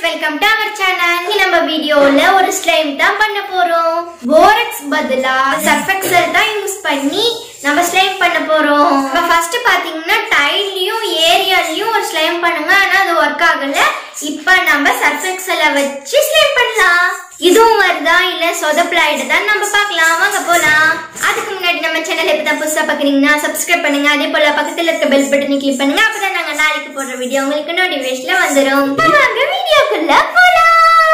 welcome to our channel நம்ம வீடியோல ஒரு ஸ்லைம் தான் பண்ண போறோம் போரக்ஸ் பதிலா சர்ஃபெக்சல் தான் யூஸ் பண்ணி நம்ம ஸ்லைம் பண்ண போறோம் நம்ம ஃபர்ஸ்ட் பாத்தீங்கன்னா டைட்லயும் ஏரியாலயும் ஒரு ஸ்லைம் பண்ணுங்க ஆனா அது ஒர்க் ஆகல இப்ப நம்ம சர்ஃபெக்சலை வச்சு ஸ்லைம் பண்ணலாம் இதுவும் வருதா இல்ல சொதப்பலாயிடுதான் நம்ம பார்க்கலாம் வாங்க போலாம் அதுக்கு முன்னாடி நம்ம சேனல் இப்பதான் புதுசா பாக்குறீங்கன்னா சப்ஸ்கிரைப் பண்ணுங்க அதே போல பக்கத்துல இருக்க பெல் பட்டனை கிளிக் பண்ணுங்க அப்பதான் நாங்க நாளைக்கு போடுற வீடியோ உங்களுக்கு நோட்டிபிகேஷன்ல வந்துரும் வாங்க வீடியோக்குள்ள போலாம்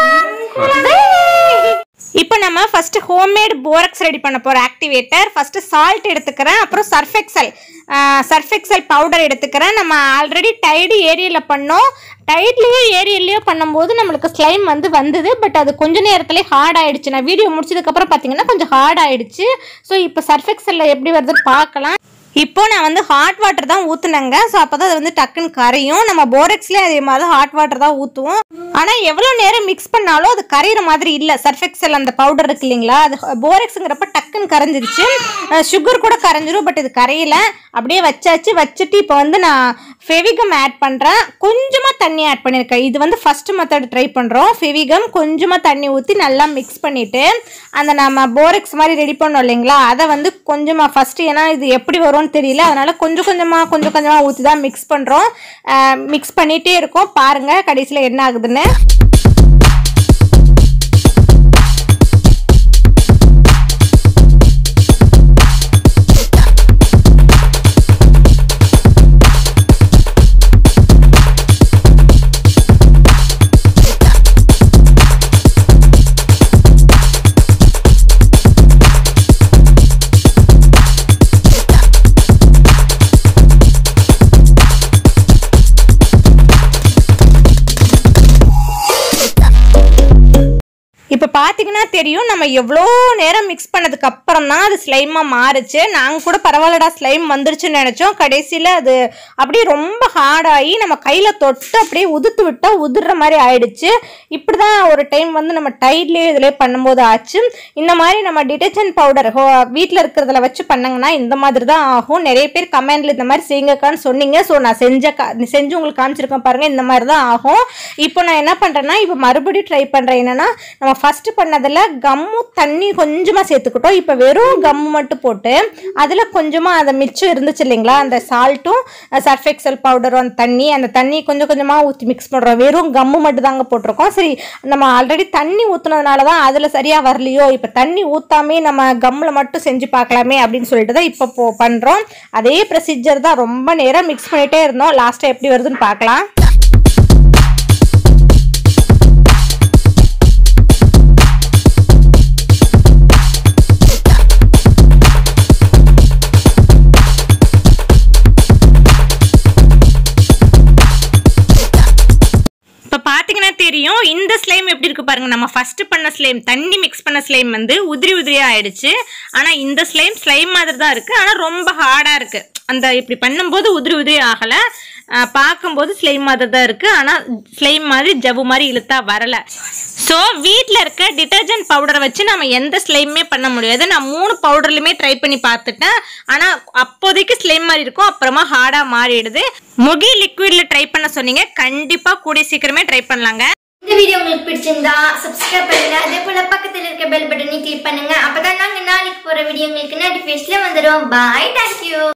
இப்போ நம்ம ஃபர்ஸ்ட் ஹோம்மேட் போரக்ஸ் ரெடி பண்ண போகிறோம் ஆக்டிவேட்டர் ஃபர்ஸ்ட் சால்ட் எடுத்துக்கிறேன் அப்புறம் சர்ஃபெக்சல் சர்ஃபெக்சல் பவுடர் எடுத்துக்கிறேன் நம்ம ஆல்ரெடி டைடு ஏரியாவில் பண்ணோம் டைட்லேயோ ஏரியாலேயோ பண்ணும்போது நம்மளுக்கு ஸ்லைம் வந்து வந்தது பட் அது கொஞ்ச நேரத்துலேயே ஹார்ட் ஆயிடுச்சு நான் வீடியோ முடிச்சதுக்கப்புறம் பார்த்தீங்கன்னா கொஞ்சம் ஹார்ட் ஆயிடுச்சு ஸோ இப்போ சர்ஃபெக்சலில் எப்படி வருதுன்னு பார்க்கலாம் இப்போ நான் வந்து ஹாட் வாட்டர் தான் ஊற்றுனேங்க ஸோ அப்போ தான் அது வந்து டக்குன்னு கரையும் நம்ம போரெக்ஸ்லேயே அதே மாதிரி தான் ஹாட் வாட்டர் தான் ஊற்றுவோம் ஆனால் எவ்வளோ நேரம் மிக்ஸ் பண்ணாலும் அது கரையிற மாதிரி இல்லை சர்ஃபெக்சல் அந்த பவுடர் இருக்கு இல்லைங்களா அது போரெக்ஸுங்கிறப்ப டக்குன்னு கரைஞ்சிருச்சு சுகர் கூட கரைஞ்சிரும் பட் இது கரையல அப்படியே வச்சாச்சு வச்சுட்டு இப்போ வந்து நான் ஃபெவிகம் ஆட் பண்ணுறேன் கொஞ்சமாக தண்ணி ஆட் பண்ணியிருக்கேன் இது வந்து ஃபர்ஸ்ட் மெத்தட் ட்ரை பண்ணுறோம் ஃபெவிகம் கொஞ்சமாக தண்ணி ஊற்றி நல்லா மிக்ஸ் பண்ணிவிட்டு அந்த நம்ம போரெக்ஸ் மாதிரி ரெடி பண்ணோம் இல்லைங்களா அதை வந்து கொஞ்சமாக ஃபஸ்ட்டு ஏன்னா இது எப்படி வரும்னு தெரியல அதனால் கொஞ்சம் கொஞ்சமாக கொஞ்சம் கொஞ்சமாக ஊற்றி தான் மிக்ஸ் பண்ணுறோம் மிக்ஸ் பண்ணிகிட்டே இருக்கோம் பாருங்கள் கடைசியில் என்ன ஆகுதுன்னு இப்போ பார்த்தீங்கன்னா தெரியும் நம்ம எவ்வளோ நேரம் மிக்ஸ் பண்ணதுக்கு அப்புறம் தான் அது ஸ்லைமாக மாறுச்சு நாங்கள் கூட பரவாயில்லடா ஸ்லைம் வந்துருச்சுன்னு நினச்சோம் கடைசியில் அது அப்படியே ரொம்ப ஹார்டாகி நம்ம கையில் தொட்டு அப்படியே உதுத்து விட்டால் உதிர்ற மாதிரி ஆயிடுச்சு இப்படி தான் ஒரு டைம் வந்து நம்ம டைட்லேயே இதிலே பண்ணும்போது ஆச்சு இந்த மாதிரி நம்ம டிடர்ஜென்ட் பவுடர் வீட்டில் இருக்கிறதுல வச்சு பண்ணங்கன்னா இந்த மாதிரி தான் ஆகும் நிறைய பேர் கமெண்ட்ல இந்த மாதிரி செய்யுங்கக்கான்னு சொன்னீங்க ஸோ நான் செஞ்ச கா செஞ்சு உங்களுக்கு காமிச்சிருக்கேன் பாருங்கள் இந்த மாதிரி தான் ஆகும் இப்போ நான் என்ன பண்ணுறேன்னா இப்போ மறுபடியும் ட்ரை பண்ணுறேன் என்னென்னா நம்ம ஃபஸ்ட்டு பண்ணதில் கம்மு தண்ணி கொஞ்சமாக சேர்த்துக்கிட்டோம் இப்போ வெறும் கம்மு மட்டும் போட்டு அதில் கொஞ்சமாக அதை மிச்சம் இருந்துச்சு இல்லைங்களா அந்த சால்ட்டும் சர்ஃபெக்சல் பவுடரும் அந்த தண்ணி அந்த தண்ணி கொஞ்சம் கொஞ்சமாக ஊற்றி மிக்ஸ் பண்ணுறோம் வெறும் கம்மு மட்டும் தாங்க போட்டிருக்கோம் சரி நம்ம ஆல்ரெடி தண்ணி ஊற்றுனதுனால தான் அதில் சரியாக வரலையோ இப்போ தண்ணி ஊற்றாமே நம்ம கம்மில் மட்டும் செஞ்சு பார்க்கலாமே அப்படின்னு சொல்லிட்டு தான் இப்போ போ பண்ணுறோம் அதே ப்ரொசீஜர் தான் ரொம்ப நேரம் மிக்ஸ் பண்ணிகிட்டே இருந்தோம் லாஸ்ட்டாக எப்படி வருதுன்னு பார்க்கலாம் இப்போ பார்த்தீங்கன்னா தெரியும் இந்த ஸ்லைம் எப்படி இருக்கு பாருங்க நம்ம ஃபர்ஸ்ட் பண்ண ஸ்லைம் தண்ணி மிக்ஸ் பண்ண ஸ்லைம் வந்து உதிரி உதிரியா ஆயிடுச்சு ஆனால் இந்த ஸ்லைம் ஸ்லைம் மாதிரி தான் இருக்கு ஆனால் ரொம்ப ஹார்டாக இருக்கு அந்த இப்படி பண்ணும்போது உதிரி உதிரி ஆகலை அஹ் பார்க்கும்போது ஸ்லைம் மாதிரி தான் இருக்கு ஆனால் ஸ்லைம் மாதிரி ஜவ்வு மாதிரி இழுத்தா வரல ஸோ வீட்டில் இருக்க டிட்டர்ஜென்ட் பவுடரை வச்சு நம்ம எந்த ஸ்லைமே பண்ண முடியாது நான் மூணு பவுடர்லையுமே ட்ரை பண்ணி பார்த்துட்டேன் ஆனால் அப்போதைக்கு ஸ்லைம் மாதிரி இருக்கும் அப்புறமா ஹார்டாக மாறிடுது முகி லிக்விட்ல ட்ரை பண்ண சொன்னீங்க கண்டிப்பாக கூடிய சீக்கிரமே ட்ரை பண்ணலாங்க இந்த வீடியோ உங்களுக்கு பிடிச்சிருந்தா சப்ஸ்கிரைப் பண்ணுங்க அதே போல பக்கத்துல இருக்க பெல் பட்டனை கிளிக் பண்ணுங்க அப்பதான் நாங்க நாளைக்கு போற வீடியோ உங்களுக்கு நோட்டிபிகேஷன்ல வந்துரும் பாய் தேங்க்யூ